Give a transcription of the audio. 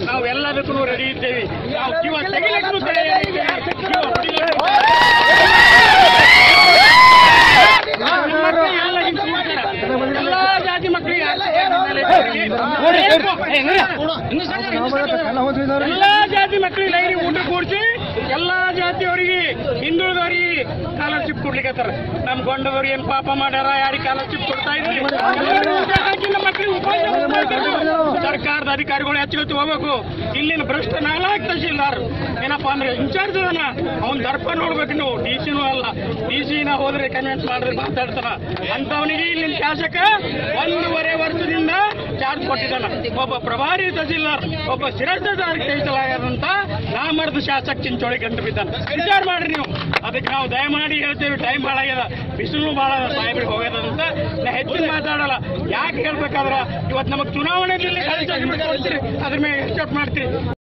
ನಾವು ಎಲ್ಲದಕ್ಕೂ ರೆಡಿ ಇದ್ದೇವೆ ನಾವು ಜೀವ ತೆಗಿಲಿಕ್ಕೂ ತಯಾರಿದ್ದೇವೆ ಜೀವ ಹೊಡಿಲಿಕ್ಕೂ ಎಲ್ಲಾ ಜಾತಿ ಮಕ್ಕಳಿಗೆ ಎಲ್ಲಾ ಜಾತಿ ಮಕ್ಕಳಿಗೆ ಲೈರಿ ಊಟ ಕೂಡಿಸಿ ಎಲ್ಲಾ ಜಾತಿಯವರಿಗೆ ಹಿಂದುಳಿದವರಿಗೆ ಸ್ಕಾಲರ್ಶಿಪ್ ಕೊಡ್ಲಿಕ್ಕೆ ನಮ್ ಗೊಂಡದವ್ರಿಗೆ ಏನ್ ಪಾಪ ಮಾಡ್ಯಾರ ಯಾರಿಗೆ ಸ್ಕಾಲರ್ಶಿಪ್ ಕೊಡ್ತಾ ಇದ್ರಿ ಎಲ್ಲರಿಗೂ ಊಟ ಹಾಕಿ ನಮ್ಮ ಮಕ್ಕಳಿಗೆ ಉಪಯೋಗ ಮಾಡ್ಬೇಕು. ಸರ್ಕಾರದ ಅಧಿಕಾರಿಗಳು ಹೆಚ್ಚುಗತಿ ಹೋಗ್ಬೇಕು ಇಲ್ಲಿನ ಭ್ರಷ್ಟ ನಾಲ್ಕು ತಹಶೀಲ್ದಾರ್ ಏನಪ್ಪಾ ಅಂದ್ರೆ ಇನ್ಚಾರ್ಜ್ ಅದನ ಅವ್ನ್ ದರ್ಪ ನೋಡ್ಬೇಕು ನೀವು ಡಿ ಸಿನೂ ಅಲ್ಲ ಡಿ ಸಿನ ಹೋದ್ರೆ ಕನ್ವಿನ್ಸ್ ಮಾಡ್ರಿ ಮಾತಾಡ್ತಾನ ಅಂತವನಿಗೆ ಇಲ್ಲಿನ ಶಾಸಕ ಒಂದೂವರೆ ವರ್ಷದಿಂದ ಚಾರ್ಜ್ ಕೊಟ್ಟಿದ್ದಾನ ಒಬ್ಬ ಪ್ರಭಾರಿ ತಹಸೀಲ್ದಾರ್ ಒಬ್ಬ ಶಿರಸ್ತದಾರಿಗೆ ಕೈಸಲಾಗದಂತ ನಾಮರ್ದ ಶಾಸಕ ಚಿಂಚೋಳಿ ಗಂಟು ಬಿದ್ದಾನ ವಿಚಾರ ಮಾಡ್ರಿ ನೀವು ಅದಕ್ಕೆ ನಾವು ದಯಮಾಡಿ ಹೇಳ್ತೇವೆ ಟೈಮ್ ಭಾಳ ಆಗ್ಯದ ಬಿಸಿಲು ಭಾಳ ಸಾಹೇಬ್ರಿಗೆ ಹೋಗ್ಯದಂತ ನಾ ಹೆಚ್ಚಿನ ಮಾತಾಡಲ್ಲ ಯಾಕೆ ಹೇಳ್ಬೇಕಾದ್ರ ಇವತ್ತು ನಮಗೆ ಚುನಾವಣೆಯಲ್ಲಿ ಅದ್ರ ಮೇಲೆ ಎಕ್ಸೆಪ್ಟ್ ಮಾಡ್ತೀರಿ